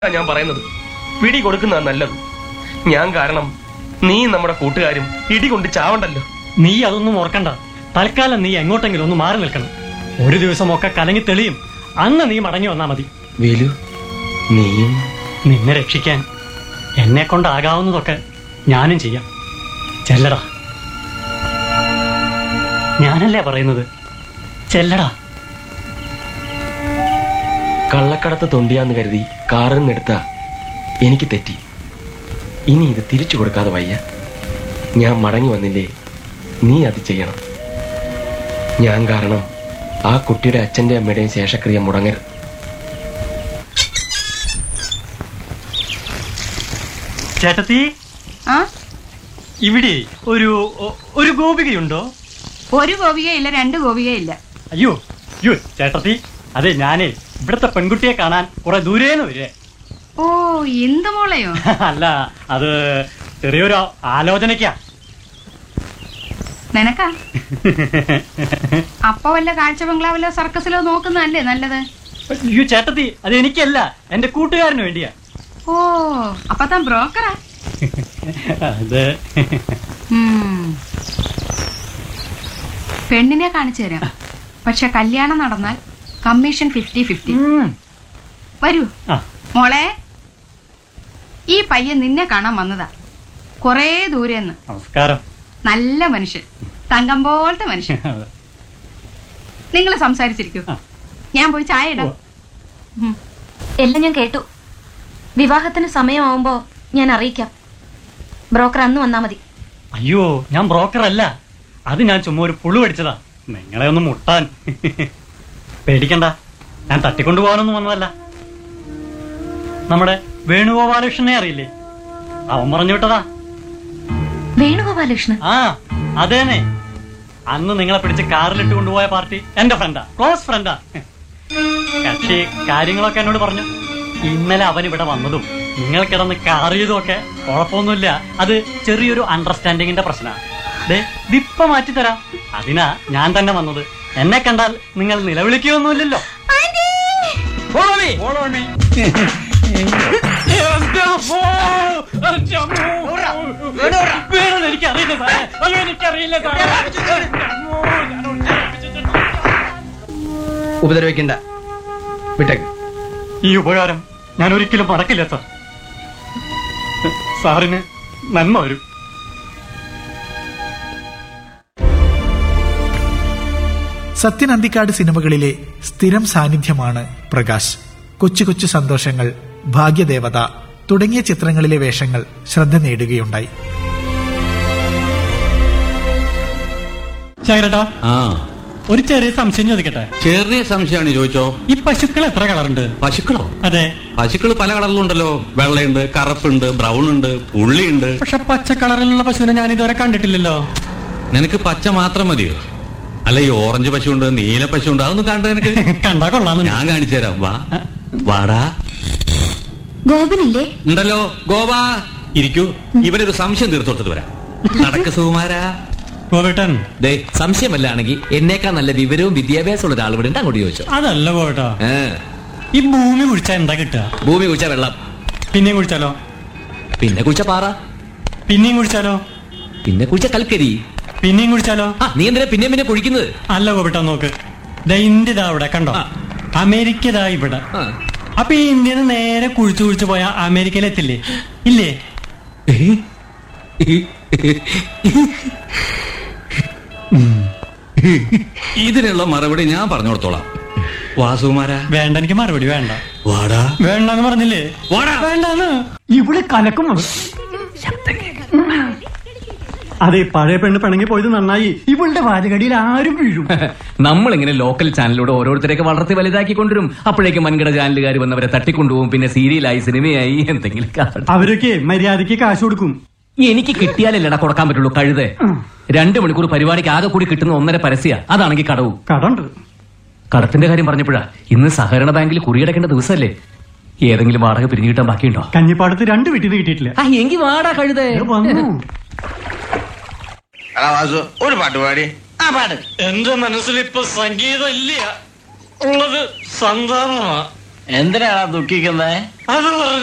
ഞാൻ പറയുന്നത് പിടി കൊടുക്കുന്നതാ നല്ലത് ഞാൻ കാരണം നീ നമ്മുടെ കൂട്ടുകാരും ഇടി കൊണ്ട് ചാവണ്ടല്ലോ നീ അതൊന്നും ഓർക്കണ്ട തൽക്കാലം നീ എങ്ങോട്ടെങ്കിലും ഒന്ന് മാറി നിൽക്കണം ഒരു ദിവസമൊക്കെ കലങ്ങി തെളിയും അന്ന് നീ മടങ്ങി വന്നാ മതി വേലു നീയും നിന്നെ രക്ഷിക്കാൻ എന്നെ കൊണ്ടാകാവുന്നതൊക്കെ ഞാനും ചെയ്യാം ചെല്ലടാ ഞാനല്ലേ പറയുന്നത് ചെല്ലടാ കള്ളക്കടത്ത് തൊണ്ടിയാന്ന് കരുതി കാറിൽ നിന്നെടുത്ത എനിക്ക് തെറ്റി ഇനി ഇത് തിരിച്ചു കൊടുക്കാതെ വയ്യ ഞാൻ മടങ്ങി വന്നില്ലേ നീ അത് ചെയ്യണം ഞാൻ കാരണം ആ കുട്ടിയുടെ അച്ഛന്റെ അമ്മയുടെയും ശേഷക്രിയ മുടങ്ങരുത് ചേട്ടത്തി ആ ഇവിടെ ഒരു ഒ- ഒരു ഗോപികയുണ്ടോ ഒരു ഗോപികയില്ല രണ്ട് ഗോപികയില്ല അയ്യോ അയ്യോ ചേട്ടത്തി അതെ ഞാനേ ഇവിടുത്തെ പെൺകുട്ടിയെ കാണാൻ കുറെ ദൂരേന്ന് വരേ ഓ എന്ത് മോളയോ അല്ല അത് ചെറിയൊരു ആലോചനയ്ക്കാ നിനക്കാ അപ്പൊ വല്ല കാഴ്ച ബംഗ്ലാവിലോ സർക്കസിലോ നോക്കുന്നതല്ലേ നല്ലത് അയ്യോ ചേട്ടത്തി അത് എനിക്കല്ല എന്റെ കൂട്ടുകാരന് വേണ്ടിയാ ഓ അപ്പൊ താൻ ബ്രോക്കറാ അത് ഉം. പെണ്ണിനെ കാണിച്ചു തരാം പക്ഷെ കല്യാണം നടന്നാൽ കമ്മീഷൻ ഫിഫ്റ്റി ഫിഫ്റ്റി ഉം. വരൂ ആ, മോളെ ഈ പയ്യൻ നിന്നെ കാണാൻ വന്നതാ കൊറേ ദൂരെന്ന് നമസ്കാരം നല്ല മനുഷ്യൻ തങ്കം പോലത്തെ മനുഷ്യൻ നിങ്ങൾ സംസാരിച്ചിരിക്കൂ ആ. ഞാൻ പോയി ചായ ഇടാം ഉം. എല്ലാം ഞാൻ കേട്ടു വിവാഹത്തിന് സമയമാവുമ്പോ ഞാൻ അറിയിക്കാം ബ്രോക്കർ അന്ന് വന്നാ മതി അയ്യോ ഞാൻ ബ്രോക്കർ അല്ല അത് ഞാൻ ചുമ്മാ ഒരു പുളു പഠിച്ചതാ നിങ്ങളെ ഒന്ന് മുട്ടാൻ പേടിക്കണ്ട ഞാൻ തട്ടിക്കൊണ്ടു പോകാനൊന്നും വന്നതല്ല നമ്മുടെ വേണുഗോപാലകൃഷ്ണനെ അറിയില്ലേ അവൻ പറഞ്ഞു വിട്ടതാ വേണുഗോപാലകൃഷ്ണൻ ആ അതേനെ അന്ന് നിങ്ങളെ പിടിച്ച് കാറിലിട്ട് കൊണ്ടുപോയ പാർട്ടി എന്റെ ഫ്രണ്ടാ ക്ലോസ് ഫ്രണ്ടാ കക്ഷി കാര്യങ്ങളൊക്കെ എന്നോട് പറഞ്ഞു ഇന്നലെ അവൻ ഇവിടെ വന്നതും നിങ്ങൾ കിടന്ന് കാർ ചെയ്തും ഒക്കെ കുഴപ്പമൊന്നുമില്ല അത് ചെറിയൊരു അണ്ടർസ്റ്റാൻഡിങ്ങിന്റെ പ്രശ്നമാണ് ദേ വിപ്പ മാറ്റിത്തരാം അതിനാ ഞാൻ തന്നെ വന്നത് എന്നെ കണ്ടാൽ നിങ്ങൾ നിലവിളിക്കുകയൊന്നുമില്ലല്ലോ Follow me. Follow me. എന്റെ അമ്മോ! എന്റെ അമ്മോ! വേണമെന്ന് എനിക്കറിയില്ല സാറേ. അയ്യോ, എനിക്കറിയില്ല സാറേ. എന്റെ അമ്മോ, ഞാൻ ഒളിച്ചിരിപ്പിച്ചിട്ടുണ്ട്. ഉപദ്രവിക്കണ്ട വിട്ടേക്ക് ഈ ഉപകാരം ഞാൻ ഒരിക്കലും മറക്കില്ല സാർ സാറിന് നന്മ വരും സത്യൻ അന്തിക്കാട് സിനിമകളിലെ സ്ഥിരം സാന്നിധ്യമാണ് പ്രകാശ് കൊച്ചു കൊച്ചു സന്തോഷങ്ങൾ ഭാഗ്യദേവത തുടങ്ങിയ ചിത്രങ്ങളിലെ വേഷങ്ങൾ ശ്രദ്ധ നേടുകയുണ്ടായി ശേഖരട്ടാ ആ ഒരു ചെറിയ സംശയം ചോദിക്കട്ടെ ചെറിയ സംശയമാണ് ചോദിച്ചോ ഈ പശുക്കൾ എത്ര കളറുണ്ട് പശുക്കളോ അതെ പശുക്കൾ പല കളറിലുണ്ടല്ലോ വെള്ളയുണ്ട് കറുപ്പുണ്ട് ബ്രൗൺ ഉണ്ട് പുള്ളിയുണ്ട് പക്ഷെ പച്ച കളറിലുള്ള പശുവിനെ ഞാൻ ഇതുവരെ കണ്ടിട്ടില്ലല്ലോ നിനക്ക് പച്ച മാത്രം മതിയോ അല്ല ഈ ഓറഞ്ച് പശുണ്ട് നീല പശുണ്ട് അതൊന്നും കണ്ടു നിനക്ക് കണ്ടാ കൊള്ളാമെന്ന് ഞാൻ കാണിച്ചു തരാം വാ വാടാ ഗോപനില്ലേ ഉണ്ടല്ലോ ഗോവാ ഇരിക്കൂ ഇവനൊരു സംശയം തീർത്തോട്ടത് വരാം നടക്ക് സുകുമാരാ ഗോപേട്ടൻ ദേ സംശയമല്ലാണെങ്കിൽ എന്നേക്കാൾ നല്ല വിവരവും വിദ്യാഭ്യാസമുള്ള ഒരാൾ ഇവിടെ ഉണ്ട് അങ്ങോട്ട് ചോദിച്ചോ അതല്ല ഗോപേട്ടാ ഏ, ഈ ഭൂമി കുഴിച്ചാ എന്താ കിട്ടുക ഭൂമി കുഴിച്ച വെള്ളം പിന്നെയും കുഴിച്ചാലോ പിന്നെ കുഴിച്ച പാറ പിന്നെയും കുഴിച്ചാലോ പിന്നെ കുഴിച്ച കൽക്കരി പിന്നെയും കുഴിച്ചാലോ ആ നീ എന്തിനാ പിന്നെ പിന്നെ കുഴിക്കുന്നത് അല്ല ഗോപേട്ടാ നോക്ക് ദാ ഇന്ത്യ ദാ ഇവിടെ കണ്ടോ ആ. അമേരിക്ക ദാ ഇവിടെ ആ. അപ്പൊ ഈ ഇന്ത്യന്ന് നേരെ കുഴിച്ചു കുഴിച്ചു പോയാ അമേരിക്കയിൽ എത്തില്ലേ ഇല്ലേ ഇതിനുള്ള മറുപടി ഞാൻ പറഞ്ഞു കൊടുത്തോളാം വാ സുകുമാരാ വേണ്ട എനിക്ക് മറുപടി വേണ്ട വാടാ വേണ്ടെന്ന് പറഞ്ഞില്ലേ വാടാ വേണ്ടാന്ന് ഇവിടെ കലക്കും അതെ പഴയ പെണ്ണ് പിണങ്ങി പോയത് നന്നായി ഇവളുടെ വാചകടിയിൽ ആരും വീഴും നമ്മളിങ്ങനെ ലോക്കൽ ചാനലിലൂടെ ഓരോരുത്തരെയൊക്കെ വളർത്തി വലുതാക്കി കൊണ്ടുവരും അപ്പോഴേക്കും വൻകിട ചാനലുകാർ വന്നവരെ തട്ടിക്കൊണ്ടുപോകും പിന്നെ സീരിയലായി സിനിമയായി എന്തെങ്കിലും കാണും. അവരൊക്കെ മര്യാദക്ക് കാശ് കൊടുക്കും എനിക്ക് കിട്ടിയാലല്ലടാ കൊടുക്കാൻ പറ്റുള്ളൂ കഴുത രണ്ടു മണിക്കൂർ പരിപാടിക്ക് ആകെ കൂടി കിട്ടുന്ന ഒന്നര പരസ്യ അതാണെങ്കിൽ കടവും കടണ്ട് കടത്തിന്റെ കാര്യം പറഞ്ഞപ്പോഴാ ഇന്ന് സഹകരണ ബാങ്കിൽ കുറിയടക്കേണ്ട ദിവസമല്ലേ ഏതെങ്കിലും വാടക പിരിഞ്ഞു കിട്ടാൻ ബാക്കിയുണ്ടോ കഞ്ഞിപ്പാടത്ത് രണ്ട് വീട്ടിൽ നിന്ന് കിട്ടിയിട്ടില്ല ആ എങ്കി വാടാ കഴുതേ ഇത് വന്നു എടാ വാസു ഒരു പാട്ട് പാടി ആ പാട് എന്റെ മനസ്സിൽ ഇപ്പൊ സംഗീതം ഇല്ല ഉള്ളത് സന്താനമാ എന്തിനാണ് ദുഃഖിക്കുന്നത്